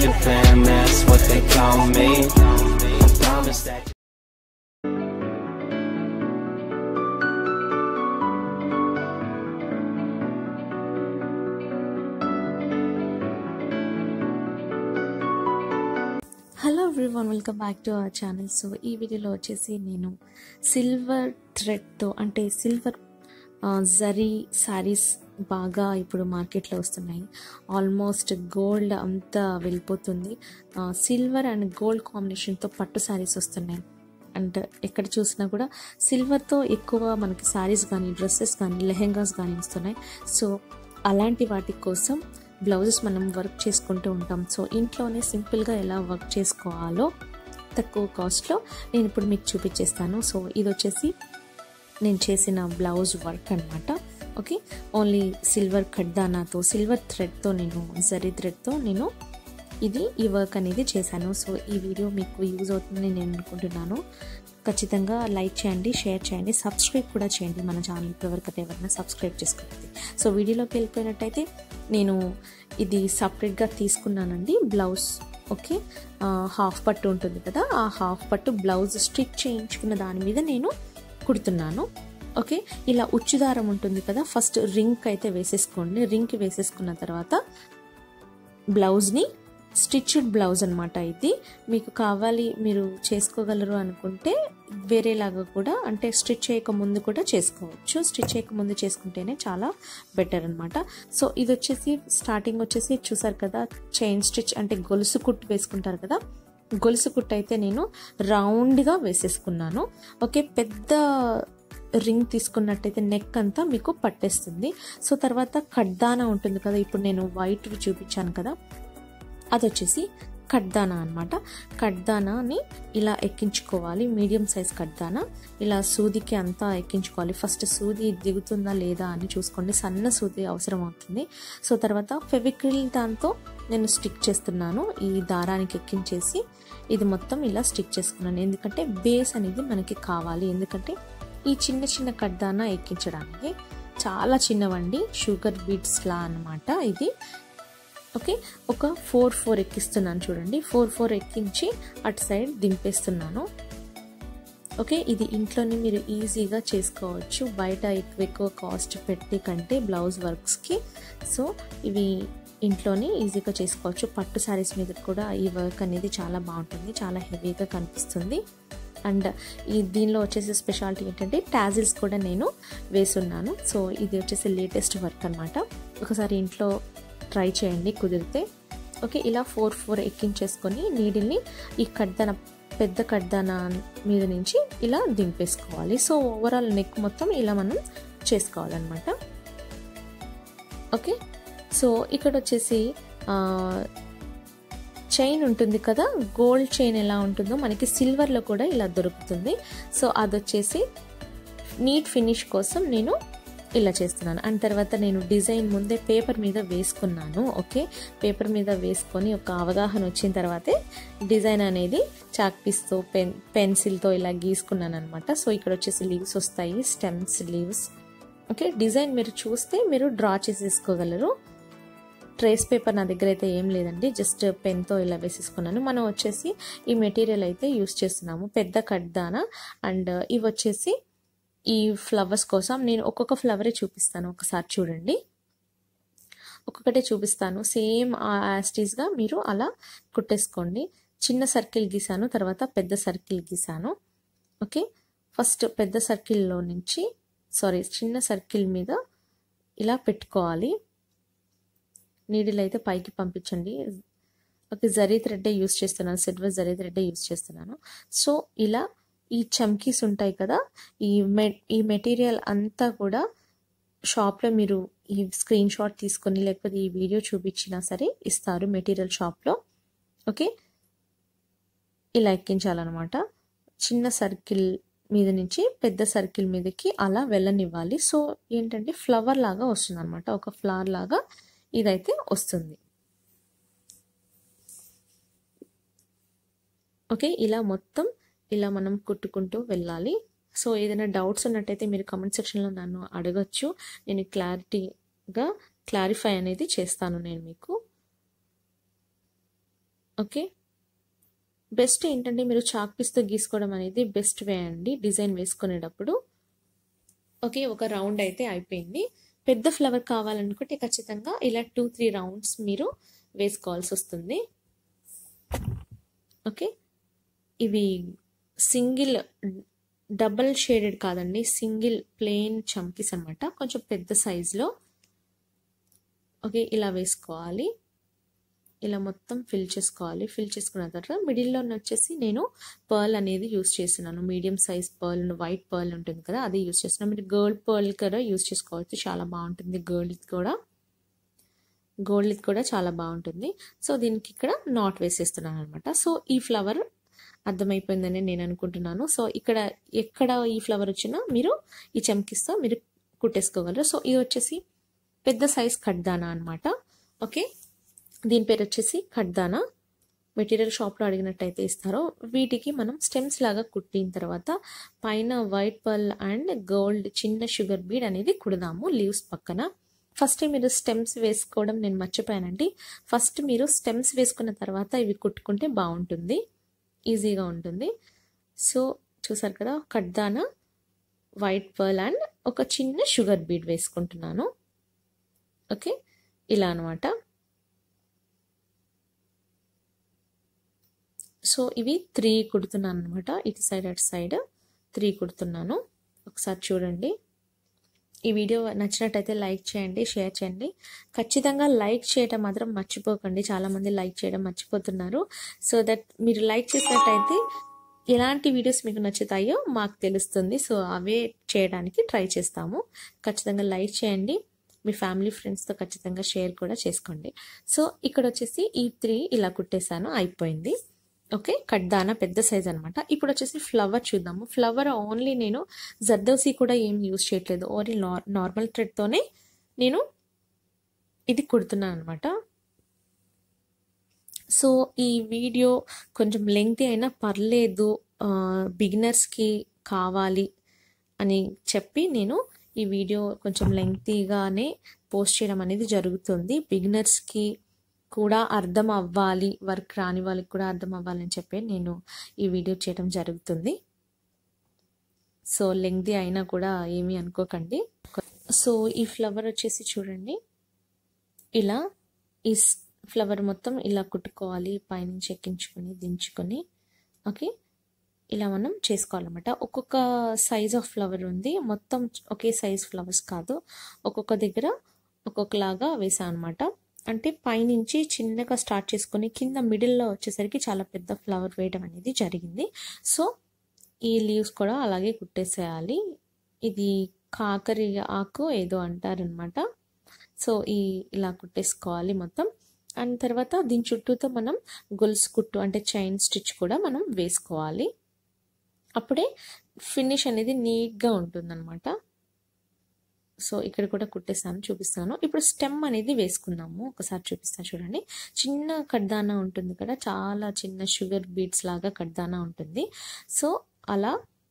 fam, that's what they call me. I promise that. Hello everyone welcome back to our channel so ఈ వీడియోలో వచ్చేసి నేను silver థ్రెడ్తో అంటే సిల్వర్ జరీ శారీస్ బాగా ఇప్పుడు మార్కెట్లో వస్తున్నాయి ఆల్మోస్ట్ గోల్డ్ అంతా వెళ్ళిపోతుంది సిల్వర్ అండ్ గోల్డ్ కాంబినేషన్తో పట్టు శారీస్ వస్తున్నాయి అండ్ ఎక్కడ చూసినా కూడా సిల్వర్తో ఎక్కువ మనకి శారీస్ కానీ డ్రెస్సెస్ కానీ లెహెంగాస్ కానీ వస్తున్నాయి సో అలాంటి వాటి కోసం బ్లౌజెస్ మనం వర్క్ చేసుకుంటూ ఉంటాం సో ఇంట్లోనే సింపుల్గా ఎలా వర్క్ చేసుకోవాలో తక్కువ కాస్ట్లో నేను ఇప్పుడు మీకు చూపించేస్తాను సో ఇది వచ్చేసి నేను చేసిన బ్లౌజ్ వర్క్ అనమాట ఓకే ఓన్లీ సిల్వర్ ఖడ్దానాతో సిల్వర్ థ్రెడ్తో నేను జరీ థ్రెడ్తో నేను ఇది ఈ వర్క్ అనేది చేశాను సో ఈ వీడియో మీకు యూజ్ అవుతుందని నేను అనుకుంటున్నాను ఖచ్చితంగా లైక్ చేయండి షేర్ చేయండి సబ్స్క్రైబ్ కూడా చేయండి మన ఛానల్ ఇప్పటివరకు అయితే ఎవరైనా సబ్స్క్రైబ్ చేసుకోండి సో వీడియోలోకి వెళ్ళిపోయినట్టయితే నేను ఇది సపరేట్గా తీసుకున్నానండి బ్లౌజ్ ఓకే హాఫ్ పట్టు ఉంటుంది కదా ఆ హాఫ్ పట్టు బ్లౌజ్ స్టిచ్ చేయించుకున్న దాని మీద నేను కుడుతున్నాను ఓకే ఇలా ఉచ్చుదారం ఉంటుంది కదా ఫస్ట్ రింగ్ అయితే వేసేసుకోండి రింగ్కి వేసేసుకున్న తర్వాత బ్లౌజ్ని స్టిచ్డ్ బ్లౌజ్ అనమాట ఇది మీకు కావాలి మీరు చేసుకోగలరు అనుకుంటే వేరేలాగా కూడా అంటే స్టిచ్ చేయక ముందు కూడా చేసుకోవచ్చు స్టిచ్ చేయక ముందు చేసుకుంటేనే చాలా బెటర్ అనమాట సో ఇది వచ్చేసి స్టార్టింగ్ వచ్చేసి చూసారు కదా చైన్ స్టిచ్ అంటే గొలుసు కుట్టు వేసుకుంటారు కదా గొలుసు కుట్టు అయితే నేను రౌండ్గా వేసేసుకున్నాను ఓకే పెద్ద రింగ్ తీసుకున్నట్టయితే నెక్ అంతా మీకు పట్టేస్తుంది సో తర్వాత కడ్దానా ఉంటుంది కదా ఇప్పుడు నేను వైట్ చూపించాను కదా అది వచ్చేసి కడ్దానా అనమాట కడ్దానాని ఇలా ఎక్కించుకోవాలి మీడియం సైజ్ కడ్దానా ఇలా సూదికి అంతా ఎక్కించుకోవాలి ఫస్ట్ సూది దిగుతుందా లేదా అని చూసుకోండి సన్న సూది అవసరం అవుతుంది సో తర్వాత ఫెవిక్రిల్ దాంతో నేను స్టిక్ చేస్తున్నాను ఈ దారానికి ఎక్కించేసి ఇది మొత్తం ఇలా స్టిక్ చేసుకున్నాను ఎందుకంటే బేస్ అనేది మనకి కావాలి ఎందుకంటే ఈ చిన్న చిన్న కడ్దానా ఎక్కించడానికి చాలా చిన్నవండి షుగర్ బీట్స్లా అనమాట ఇది ఓకే ఒక ఫోర్ ఫోర్ ఎక్కిస్తున్నాను చూడండి ఫోర్ ఫోర్ ఎక్కించి అటు సైడ్ దింపేస్తున్నాను ఓకే ఇది ఇంట్లోనే మీరు ఈజీగా చేసుకోవచ్చు బయట ఎక్కువ ఎక్కువ కాస్ట్ పెట్టి కంటే బ్లౌజ్ వర్క్స్కి సో ఇవి ఇంట్లోనే ఈజీగా చేసుకోవచ్చు పట్టు శారీస్ మీద కూడా ఈ వర్క్ అనేది చాలా బాగుంటుంది చాలా హెవీగా కనిపిస్తుంది అండ్ ఈ దీనిలో వచ్చేసి స్పెషాలిటీ ఏంటంటే టాజిల్స్ కూడా నేను వేసున్నాను సో ఇది వచ్చేసి లేటెస్ట్ వర్క్ అనమాట ఒకసారి ఇంట్లో ట్రై చేయండి కుదిరితే ఓకే ఇలా ఫోర్ ఫోర్ ఎక్కించేసుకొని నీడిల్ని ఈ కడ్దాన పెద్ద కడ్దాన మీద నుంచి ఇలా దింపేసుకోవాలి సో ఓవరాల్ నెక్ మొత్తం ఇలా మనం చేసుకోవాలన్నమాట ఓకే సో ఇక్కడ వచ్చేసి చైన్ ఉంటుంది కదా గోల్డ్ చైన్ ఎలా ఉంటుందో మనకి సిల్వర్లో కూడా ఇలా దొరుకుతుంది సో అది వచ్చేసి నీట్ ఫినిష్ కోసం నేను ఇలా చేస్తున్నాను అండ్ తర్వాత నేను డిజైన్ ముందే పేపర్ మీద వేసుకున్నాను ఓకే పేపర్ మీద వేసుకొని ఒక అవగాహన వచ్చిన తర్వాతే డిజైన్ అనేది చాక్ పీస్తో పెన్ పెన్సిల్తో ఇలా గీసుకున్నాను అనమాట సో ఇక్కడ వచ్చేసి లీవ్స్ వస్తాయి స్టెమ్స్ లీవ్స్ ఓకే డిజైన్ మీరు చూస్తే మీరు డ్రా చేసేసుకోగలరు ట్రేస్ పేపర్ నా దగ్గర అయితే ఏం లేదండి జస్ట్ పెన్తో ఇలా వేసేసుకున్నాను మనం వచ్చేసి ఈ మెటీరియల్ అయితే యూస్ చేస్తున్నాము పెద్ద కడ్దాన అండ్ ఇవి వచ్చేసి ఈ ఫ్లవర్స్ కోసం నేను ఒక్కొక్క ఫ్లవరే చూపిస్తాను ఒకసారి చూడండి ఒక్కొక్కటే చూపిస్తాను సేమ్ యాస్టీస్గా మీరు అలా కుట్టేసుకోండి చిన్న సర్కిల్ గీసాను తర్వాత పెద్ద సర్కిల్ గీసాను ఓకే ఫస్ట్ పెద్ద సర్కిల్లో నుంచి సారీ చిన్న సర్కిల్ మీద ఇలా పెట్టుకోవాలి నీడిల్ అయితే పైకి పంపించండి ఓకే జరీ థ్రెడ్డే యూస్ చేస్తున్నాను సిల్వర్ జరీ థ్రెడ్డే యూస్ చేస్తున్నాను సో ఇలా ఈ చమ్కీస్ ఉంటాయి కదా ఈ మె ఈ మెటీరియల్ అంతా కూడా షాప్లో మీరు ఈ స్క్రీన్ షాట్ తీసుకొని లేకపోతే ఈ వీడియో చూపించినా సరే ఇస్తారు మెటీరియల్ షాప్లో ఓకే ఇలా ఎక్కించాలన్నమాట చిన్న సర్కిల్ మీద నుంచి పెద్ద సర్కిల్ మీదకి అలా వెళ్ళనివ్వాలి సో ఏంటంటే ఫ్లవర్ లాగా వస్తుంది అనమాట ఒక ఫ్లవర్ లాగా ఇదైతే వస్తుంది ఓకే ఇలా మొత్తం ఇలా మనం కుట్టుకుంటూ వెళ్ళాలి సో ఏదైనా డౌట్స్ ఉన్నట్టయితే మీరు కమెంట్ సెక్షన్లో నన్ను అడగచ్చు నేను క్లారిటీగా క్లారిఫై అనేది చేస్తాను నేను మీకు ఓకే బెస్ట్ ఏంటంటే మీరు చాక్ పీస్తో గీసుకోవడం అనేది బెస్ట్ వే అండి డిజైన్ వేసుకునేటప్పుడు ఓకే ఒక రౌండ్ అయితే అయిపోయింది పెద్ద ఫ్లవర్ కావాలనుకుంటే ఖచ్చితంగా ఇలా టూ త్రీ రౌండ్స్ మీరు వేసుకోవాల్సి వస్తుంది ఓకే ఇవి సింగిల్ డబల్ షేడెడ్ కాదండి సింగిల్ ప్లెయిన్ చంకీస్ అనమాట కొంచెం పెద్ద సైజులో ఓకే ఇలా వేసుకోవాలి ఇలా మొత్తం ఫిల్ చేసుకోవాలి ఫిల్ చేసుకున్న తర్వాత మిడిల్లో వచ్చేసి నేను పర్ల్ అనేది యూస్ చేస్తున్నాను medium size pearl white pearl ఉంటుంది కదా అది యూస్ చేస్తున్నాను మీరు గోల్డ్ పర్ల్ కూడా యూస్ చేసుకోవచ్చు చాలా బాగుంటుంది గోల్డ్ కూడా గోల్డ్ కూడా చాలా బాగుంటుంది సో దీనికి ఇక్కడ నాట్ వేసేస్తున్నాను అనమాట సో ఈ ఫ్లవర్ అర్థమైపోయిందని నేను అనుకుంటున్నాను సో ఇక్కడ ఎక్కడ ఈ ఫ్లవర్ వచ్చినా మీరు ఈ చమ్కిస్తో మీరు కుట్టేసుకోగలరు సో ఇది వచ్చేసి పెద్ద సైజ్ కడ్దానా అనమాట ఓకే దీని పేరు వచ్చేసి కడ్దానా మెటీరియల్ షాప్లో అడిగినట్టయితే ఇస్తారో వీటికి మనం స్టెమ్స్ లాగా కుట్టిన తర్వాత పైన వైట్ పర్ల్ అండ్ గోల్డ్ చిన్న షుగర్ బీడ్ అనేది కుడదాము లీవ్స్ పక్కన ఫస్ట్ మీరు స్టెమ్స్ వేసుకోవడం నేను మర్చిపోయానండి ఫస్ట్ మీరు స్టెమ్స్ వేసుకున్న తర్వాత ఇవి కుట్టుకుంటే బాగుంటుంది ఈజీగా ఉంటుంది సో చూసారు కదా కడ్దానా వైట్ పర్ల్ అండ్ ఒక చిన్న షుగర్ బీడ్ వేసుకుంటున్నాను ఓకే ఇలా అనమాట సో ఇవి త్రీ కుడుతున్నాను అనమాట ఇటు సైడ్ అటు సైడ్ త్రీ కుడుతున్నాను ఒకసారి చూడండి ఈ వీడియో నచ్చినట్టయితే లైక్ చేయండి షేర్ చేయండి ఖచ్చితంగా లైక్ చేయడం మాత్రం మర్చిపోకండి చాలామంది లైక్ చేయడం మర్చిపోతున్నారు సో దట్ మీరు లైక్ చేసినట్టయితే ఎలాంటి వీడియోస్ మీకు నచ్చుతాయో మాకు తెలుస్తుంది సో అవే చేయడానికి ట్రై చేస్తాము ఖచ్చితంగా లైక్ చేయండి మీ ఫ్యామిలీ ఫ్రెండ్స్తో ఖచ్చితంగా షేర్ కూడా చేసుకోండి సో ఇక్కడ వచ్చేసి ఈ త్రీ ఇలా కుట్టేశాను అయిపోయింది ఓకే కడ్దానా పెద్ద సైజ్ అనమాట ఇప్పుడు వచ్చేసి ఫ్లవర్ చూద్దాము ఫ్లవర్ ఓన్లీ నేను జర్దోసి కూడా ఏం యూజ్ చేయట్లేదు ఓన్లీ నార్మల్ థ్రెడ్తోనే నేను ఇది కుడుతున్నాను అనమాట సో ఈ వీడియో కొంచెం లెంగ్తీ అయినా పర్లేదు బిగినర్స్కి కావాలి అని చెప్పి నేను ఈ వీడియో కొంచెం లెంగ్తీగానే పోస్ట్ చేయడం అనేది జరుగుతుంది బిగినర్స్కి కూడా అర్థం అవ్వాలి వర్క్ రాని వాళ్ళకి కూడా అర్థం అవ్వాలని చెప్పి నేను ఈ వీడియో చేయడం జరుగుతుంది సో లెంగ్ది అయినా కూడా ఏమీ అనుకోకండి సో ఈ ఫ్లవర్ వచ్చేసి చూడండి ఇలా ఈ ఫ్లవర్ మొత్తం ఇలా కుట్టుకోవాలి పైనుంచి ఎక్కించుకొని దించుకొని ఓకే ఇలా మనం చేసుకోవాలన్నమాట ఒక్కొక్క సైజ్ ఆఫ్ ఫ్లవర్ ఉంది మొత్తం ఒకే సైజ్ ఫ్లవర్స్ కాదు ఒక్కొక్క దగ్గర ఒక్కొక్కలాగా వేసాను అనమాట అంటే పైనుంచి చిన్నగా స్టార్ట్ చేసుకొని కింద మిడిల్లో వచ్చేసరికి చాలా పెద్ద ఫ్లవర్ వేయడం అనేది జరిగింది సో ఈ లీవ్స్ కూడా అలాగే కుట్టేసేయాలి ఇది కాకరి ఆకు ఏదో అంటారనమాట సో ఈ ఇలా కుట్టేసుకోవాలి మొత్తం అండ్ తర్వాత దీని చుట్టూతో మనం గొలుసు కుట్టు అంటే చైన్ స్టిచ్ కూడా మనం వేసుకోవాలి అప్పుడే ఫినిష్ అనేది నీట్గా ఉంటుందన్నమాట సో ఇక్కడ కూడా కుట్టేసాను చూపిస్తాను ఇప్పుడు స్టెమ్ అనేది వేసుకుందాము ఒకసారి చూపిస్తాను చూడండి చిన్న కడ్దానా ఉంటుంది కదా చాలా చిన్న షుగర్ బీట్స్ లాగా కడ్దానా ఉంటుంది సో అలా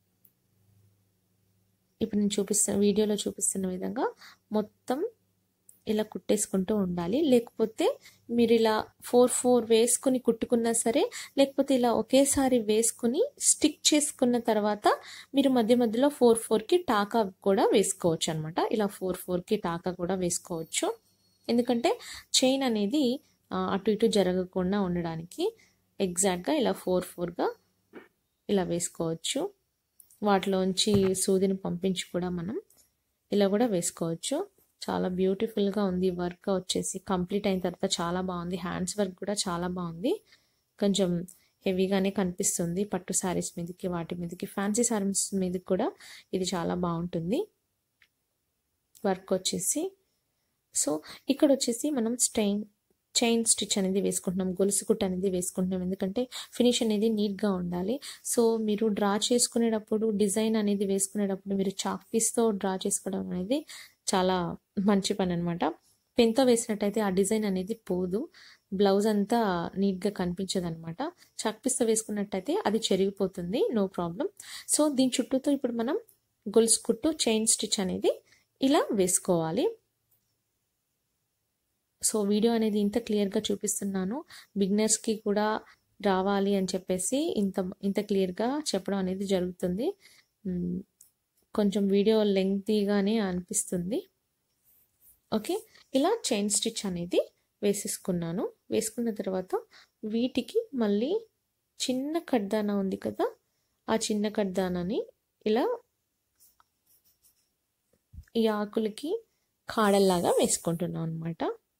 ఇప్పుడు నేను చూపిస్తున్న వీడియోలో చూపిస్తున్న విధంగా మొత్తం ఇలా కుట్టేసుకుంటూ ఉండాలి లేకపోతే మీరు ఇలా ఫోర్ ఫోర్ వేసుకుని కుట్టుకున్నా సరే లేకపోతే ఇలా ఒకేసారి వేసుకుని స్టిక్ చేసుకున్న తర్వాత మీరు మధ్య మధ్యలో ఫోర్ ఫోర్కి టాకా కూడా వేసుకోవచ్చు అనమాట ఇలా ఫోర్ ఫోర్కి టాకా కూడా వేసుకోవచ్చు ఎందుకంటే చైన్ అనేది అటు ఇటు జరగకుండా ఉండడానికి ఎగ్జాక్ట్గా ఇలా ఫోర్ ఫోర్గా ఇలా వేసుకోవచ్చు వాటిలోంచి సూదిని పంపించి కూడా మనం ఇలా కూడా వేసుకోవచ్చు చాలా బ్యూటిఫుల్గా ఉంది వర్క్ వచ్చేసి కంప్లీట్ అయిన తర్వాత చాలా బాగుంది హ్యాండ్స్ వర్క్ కూడా చాలా బాగుంది కొంచెం హెవీగానే కనిపిస్తుంది పట్టు శారీస్ మీదకి వాటి మీదకి ఫ్యాన్సీ శారీస్ మీదకి కూడా ఇది చాలా బాగుంటుంది వర్క్ వచ్చేసి సో ఇక్కడ వచ్చేసి మనం స్టైన్ చైన్ స్టిచ్ అనేది వేసుకుంటున్నాం గొలుసు కుట్ట అనేది వేసుకుంటున్నాం ఎందుకంటే ఫినిష్ అనేది నీట్గా ఉండాలి సో మీరు డ్రా చేసుకునేటప్పుడు డిజైన్ అనేది వేసుకునేటప్పుడు మీరు చాక్ పీస్తో డ్రా చేసుకోవడం అనేది చాలా మంచి పని అనమాట పెన్తో వేసినట్టయితే ఆ డిజైన్ అనేది పోదు బ్లౌజ్ అంతా నీట్గా కనిపించదు అనమాట చాక్ పీస్తో వేసుకున్నట్టయితే అది చెరిగిపోతుంది నో ప్రాబ్లం సో దీని చుట్టూతో ఇప్పుడు మనం గొలుసు కుట్టు చైన్ స్టిచ్ అనేది ఇలా వేసుకోవాలి సో వీడియో అనేది ఇంత క్లియర్గా చూపిస్తున్నాను బిగినర్స్కి కూడా రావాలి అని చెప్పేసి ఇంత ఇంత క్లియర్గా చెప్పడం అనేది జరుగుతుంది మ్, కొంచెం వీడియో లెంగ్తీగానే అనిపిస్తుంది ఓకే ఇలా చైన్ స్టిచ్ అనేది వేసేసుకున్నాను వేసుకున్న తర్వాత వీటికి మళ్ళీ చిన్న కడ్దానా ఉంది కదా ఆ చిన్న కడ్దానాని ఇలా ఈ ఆకులకి కాడల్లాగా వేసుకుంటున్నాం అనమాట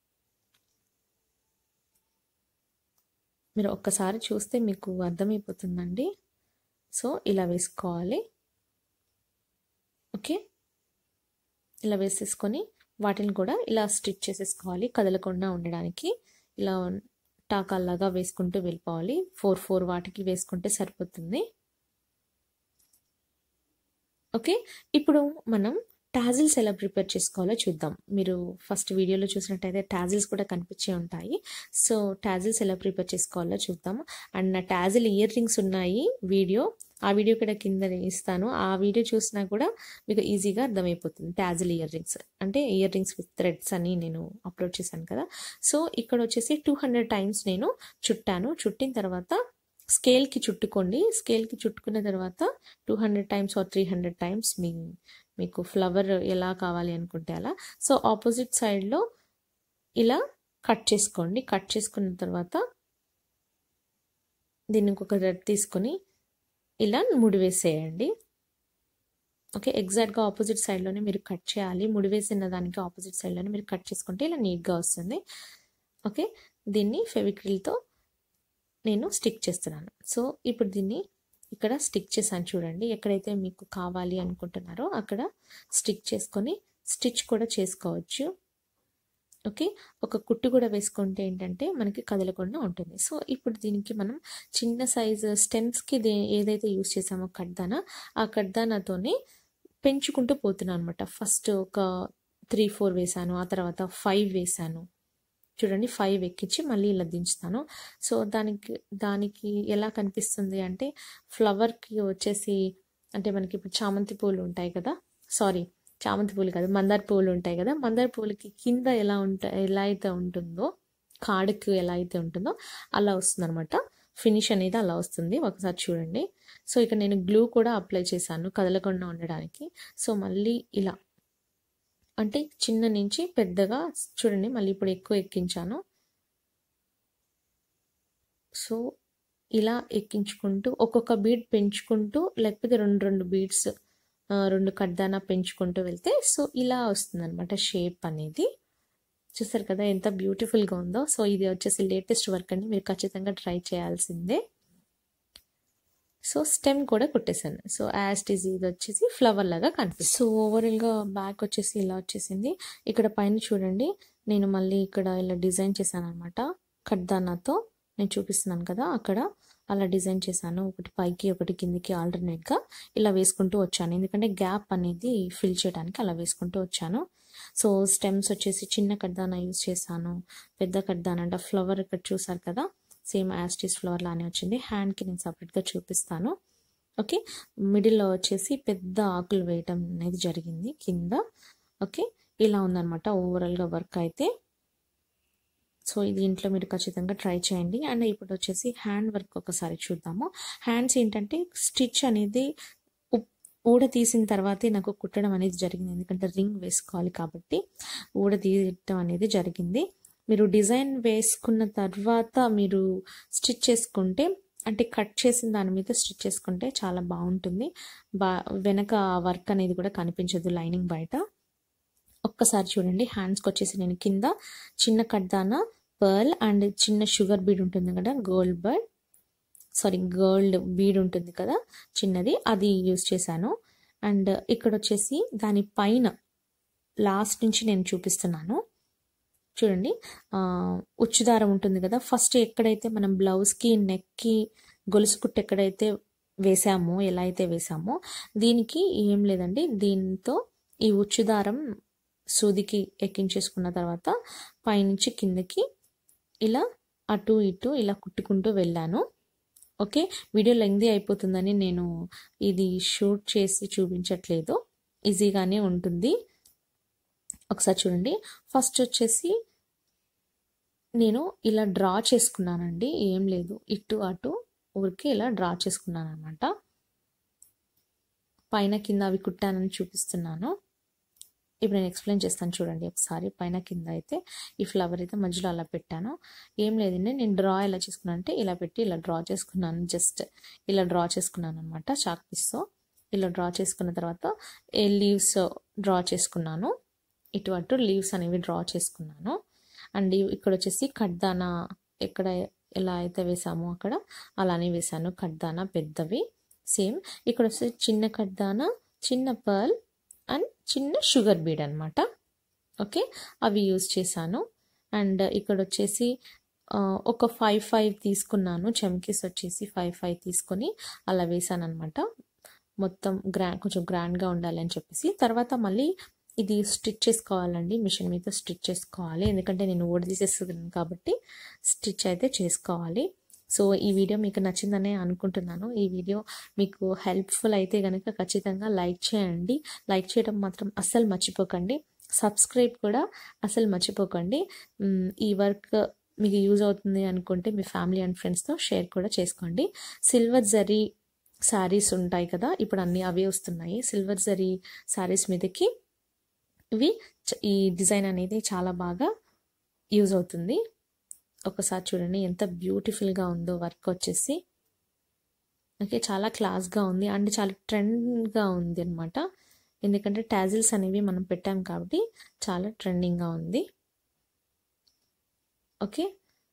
మీరు ఒక్కసారి చూస్తే మీకు అర్థమైపోతుందండి సో ఇలా వేసుకోవాలి ఓకే ఇలా వేసేసుకొని వాటిని కూడా ఇలా స్టిచ్ చేసేసుకోవాలి కదలకుండా ఉండడానికి ఇలా టాకాల్లాగా వేసుకుంటూ వెళ్ళిపోవాలి ఫోర్ ఫోర్ వాటికి వేసుకుంటే సరిపోతుంది ఓకే ఇప్పుడు మనం టాజిల్స్ ఎలా ప్రిపేర్ చేసుకోవాలో చూద్దాం మీరు ఫస్ట్ వీడియోలో చూసినట్టయితే టాజిల్స్ కూడా కనిపించే ఉంటాయి సో టాజిల్స్ ఎలా ప్రిపేర్ చేసుకోవాలో చూద్దాం అండ్ నా టాజిల్ ఇయర్ రింగ్స్ ఉన్నాయి వీడియో ఆ వీడియో కూడా కింద ఇస్తాను ఆ వీడియో చూసినా కూడా మీకు ఈజీగా అర్థమైపోతుంది టాజిల్ ఇయర్ రింగ్స్ అంటే ఇయర్ రింగ్స్ విత్ థ్రెడ్స్ అని నేను అప్లోడ్ చేశాను కదా సో ఇక్కడ వచ్చేసి టూ హండ్రెడ్ టైమ్స్ నేను చుట్టాను చుట్టిన తర్వాత స్కేల్కి చుట్టుకోండి స్కేల్కి చుట్టుకున్న తర్వాత two hundred times or three hundred times మీ మీకు ఫ్లవర్ ఎలా కావాలి అనుకుంటే అలా సో ఆపోజిట్ సైడ్లో ఇలా కట్ చేసుకోండి కట్ చేసుకున్న తర్వాత దీన్ని ఇంకొక రెడ్ తీసుకొని ఇలా ముడి వేసేయండి ఓకే ఎగ్జాక్ట్గా ఆపోజిట్ సైడ్లోనే మీరు కట్ చేయాలి ముడి వేసిన దానికి ఆపోజిట్ సైడ్లోనే మీరు కట్ చేసుకుంటే ఇలా నీట్గా వస్తుంది ఓకే దీన్ని ఫెవిక్రిల్తో నేను స్టిక్ చేస్తున్నాను సో ఇప్పుడు దీన్ని ఇక్కడ స్టిక్ చేశాను చూడండి ఎక్కడైతే మీకు కావాలి అనుకుంటున్నారో అక్కడ స్టిక్ చేసుకొని స్టిచ్ కూడా చేసుకోవచ్చు ఓకే ఒక కుట్టు కూడా వేసుకుంటే ఏంటంటే మనకి కదలకుండా ఉంటుంది సో ఇప్పుడు దీనికి మనం చిన్న సైజు స్టెమ్స్కి ఏదైతే యూస్ చేసామో కడ్దానా ఆ కడ్దానాతోనే పెంచుకుంటూ పోతున్నాను అనమాట ఫస్ట్ ఒక త్రీ ఫోర్ వేసాను ఆ తర్వాత ఫైవ్ వేసాను చూడండి ఫైవ్ ఎక్కించి మళ్ళీ ఇలా దించుతాను సో దానికి దానికి ఎలా కనిపిస్తుంది అంటే ఫ్లవర్కి వచ్చేసి అంటే మనకి ఇప్పుడు చామంతి పూలు ఉంటాయి కదా సారీ చామంతి పూలు కాదు మందార పూలు ఉంటాయి కదా మందార పూలకి కింద ఎలా ఉంటా ఎలా అయితే ఉంటుందో కాడుకు ఎలా అయితే ఉంటుందో అలా వస్తుంది అనమాట ఫినిష్ అనేది అలా వస్తుంది ఒకసారి చూడండి సో ఇక నేను గ్లూ కూడా అప్లై చేశాను కదలకుండా ఉండడానికి సో మళ్ళీ ఇలా అంటే చిన్న నుంచి పెద్దగా చూడండి మళ్ళీ ఇప్పుడు ఎక్కువ ఎక్కించాను సో ఇలా ఎక్కించుకుంటూ ఒక్కొక్క బీడ్ పెంచుకుంటూ లేకపోతే రెండు రెండు బీడ్స్ రెండు కడ్దానా పెంచుకుంటూ వెళ్తే సో ఇలా వస్తుంది అనమాట షేప్ అనేది చూసారు కదా ఎంత బ్యూటిఫుల్గా ఉందో సో ఇది వచ్చేసి లేటెస్ట్ వర్క్ అండి మీరు ఖచ్చితంగా ట్రై చేయాల్సిందే సో స్టెమ్ కూడా కుట్టేశాను సో యాస్ట్ ఈజ్ ఇది వచ్చేసి ఫ్లవర్ లాగా కనిపిస్తుంది సో ఓవరాల్గా బ్యాక్ వచ్చేసి ఇలా వచ్చేసింది ఇక్కడ పైన చూడండి నేను మళ్ళీ ఇక్కడ ఇలా డిజైన్ చేశాను అనమాట కడ్దానాతో నేను చూపిస్తున్నాను కదా అక్కడ అలా డిజైన్ చేశాను ఒకటి పైకి ఒకటి కిందికి ఆల్టర్నేట్గా ఇలా వేసుకుంటూ వచ్చాను ఎందుకంటే గ్యాప్ అనేది ఫిల్ చేయడానికి అలా వేసుకుంటూ వచ్చాను సో స్టెమ్స్ వచ్చేసి చిన్న కడ్దానా యూజ్ చేశాను పెద్ద కడ్దానా అంటే ఫ్లవర్ ఇక్కడ చూసారు కదా సేమ్ యాస్టిస్ ఫ్లవర్ లానే వచ్చింది హ్యాండ్కి నేను సపరేట్గా చూపిస్తాను ఓకే మిడిల్లో వచ్చేసి పెద్ద ఆకులు వేయటం అనేది జరిగింది కింద ఓకే ఇలా ఉందన్నమాట ఓవరాల్గా వర్క్ అయితే సో ఇది ఇంట్లో మీరు ఖచ్చితంగా ట్రై చేయండి అండ్ ఇప్పుడు వచ్చేసి హ్యాండ్ వర్క్ ఒకసారి చూద్దాము హ్యాండ్స్ ఏంటంటే స్టిచ్ అనేది ఊడ తీసిన తర్వాతే నాకు కుట్టడం అనేది జరిగింది ఎందుకంటే రింగ్ వేసుకోవాలి కాబట్టి ఊడ తీయటం అనేది జరిగింది మీరు డిజైన్ వేసుకున్న తర్వాత మీరు స్టిచ్ చేసుకుంటే అంటే కట్ చేసిన దాని మీద స్టిచ్ చేసుకుంటే చాలా బాగుంటుంది బా వెనక వర్క్ అనేది కూడా కనిపించదు లైనింగ్ బయట ఒక్కసారి చూడండి హ్యాండ్స్కి వచ్చేసి నేను కింద చిన్న కడ్దాన పర్ల్ అండ్ చిన్న షుగర్ బీడ్ ఉంటుంది కదా gold bird sorry gold bead ఉంటుంది కదా చిన్నది అది యూజ్ చేశాను అండ్ ఇక్కడ వచ్చేసి దాని పైన లాస్ట్ నుంచి నేను చూపిస్తున్నాను చూడండి ఉచ్చుదారం ఉంటుంది కదా ఫస్ట్ ఎక్కడైతే మనం బ్లౌజ్కి నెక్కి గొలుసు కుట్టు ఎక్కడైతే వేసామో ఎలా అయితే వేసామో దీనికి ఏం లేదండి దీంతో ఈ ఉచ్చుదారం సూదికి ఎక్కించేసుకున్న తర్వాత పైనుంచి కిందకి ఇలా అటు ఇటు ఇలా కుట్టుకుంటూ వెళ్ళాను ఓకే వీడియో లెంగ్దీ అయిపోతుందని నేను ఇది షూట్ చేసి చూపించట్లేదు ఈజీగానే ఉంటుంది ఒకసారి చూడండి ఫస్ట్ వచ్చేసి నేను ఇలా డ్రా చేసుకున్నానండి ఏం లేదు ఇటు అటు ఊరికి ఇలా డ్రా చేసుకున్నాను అనమాట పైన కింద అవి కుట్టానని చూపిస్తున్నాను ఇప్పుడు నేను ఎక్స్ప్లెయిన్ చేస్తాను చూడండి ఒకసారి పైన కింద అయితే ఈ ఫ్లవర్ అయితే మధ్యలో అలా పెట్టాను ఏం లేదండి నేను డ్రా ఎలా చేసుకున్నాను అంటే ఇలా పెట్టి ఇలా డ్రా చేసుకున్నాను జస్ట్ ఇలా డ్రా చేసుకున్నాను అనమాట చాక్ పీస్తో ఇలా డ్రా చేసుకున్న తర్వాత ఏ లీవ్స్ డ్రా చేసుకున్నాను ఇటు అటు లీవ్స్ అనేవి డ్రా చేసుకున్నాను అండ్ ఇక్కడ వచ్చేసి కడ్దానా ఎక్కడ ఎలా అయితే వేసామో అక్కడ అలానే వేసాను కడ్దానా పెద్దవి సేమ్ ఇక్కడ వచ్చేసి చిన్న కడ్దానా చిన్న పర్ల్ అండ్ చిన్న షుగర్ బీడ్ అనమాట ఓకే అవి యూజ్ చేశాను అండ్ ఇక్కడ వచ్చేసి ఒక ఫైవ్ ఫైవ్ తీసుకున్నాను చమ్కీస్ వచ్చేసి ఫైవ్ ఫైవ్ తీసుకొని అలా వేసాను అనమాట మొత్తం గ్రా కొంచెం గ్రాండ్గా ఉండాలి అని చెప్పేసి తర్వాత మళ్ళీ ఇది స్టిచ్ చేసుకోవాలండి మిషన్ మీద స్టిచ్ చేసుకోవాలి ఎందుకంటే నేను ఓడదీసేస్తున్నాను కాబట్టి స్టిచ్ అయితే చేసుకోవాలి సో ఈ వీడియో మీకు నచ్చిందనే అనుకుంటున్నాను ఈ వీడియో మీకు హెల్ప్ఫుల్ అయితే కనుక ఖచ్చితంగా లైక్ చేయండి లైక్ చేయడం మాత్రం అస్సలు మర్చిపోకండి సబ్స్క్రైబ్ కూడా అసలు మర్చిపోకండి ఈ వర్క్ మీకు యూజ్ అవుతుంది అనుకుంటే మీ ఫ్యామిలీ అండ్ ఫ్రెండ్స్తో షేర్ కూడా చేసుకోండి సిల్వర్ జరీ శారీస్ ఉంటాయి కదా ఇప్పుడు అన్నీ అవే వస్తున్నాయి సిల్వర్ జరీ శారీస్ మీదకి ఇవి ఈ డిజైన్ అనేది చాలా బాగా యూజ్ అవుతుంది ఒకసారి చూడండి ఎంత బ్యూటిఫుల్గా ఉందో వర్క్ వచ్చేసి ఓకే చాలా క్లాస్గా ఉంది అండ్ చాలా ట్రెండ్గా ఉంది అనమాట ఎందుకంటే టాజిల్స్ అనేవి మనం పెట్టాం కాబట్టి చాలా ట్రెండింగ్గా ఉంది ఓకే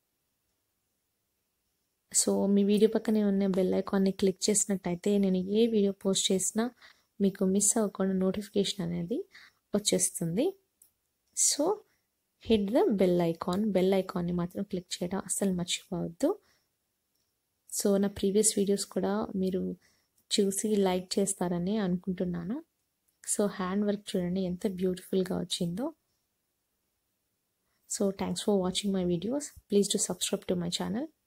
సో మీ వీడియో పక్కనే ఉన్న బెల్ ఐకాన్ని క్లిక్ చేసినట్టయితే నేను ఏ వీడియో పోస్ట్ చేసినా మీకు మిస్ అవ్వకుండా నోటిఫికేషన్ అనేది వచ్చేస్తుంది so hit the bell icon bell ఐకాన్ని మాత్రం క్లిక్ చేయడం అస్సలు మర్చిపోవద్దు సో నా ప్రీవియస్ వీడియోస్ కూడా మీరు చూసి లైక్ చేస్తారని అనుకుంటున్నాను సో హ్యాండ్ వర్క్ చూడండి ఎంత బ్యూటిఫుల్గా వచ్చిందో so thanks for watching my videos please to subscribe to my channel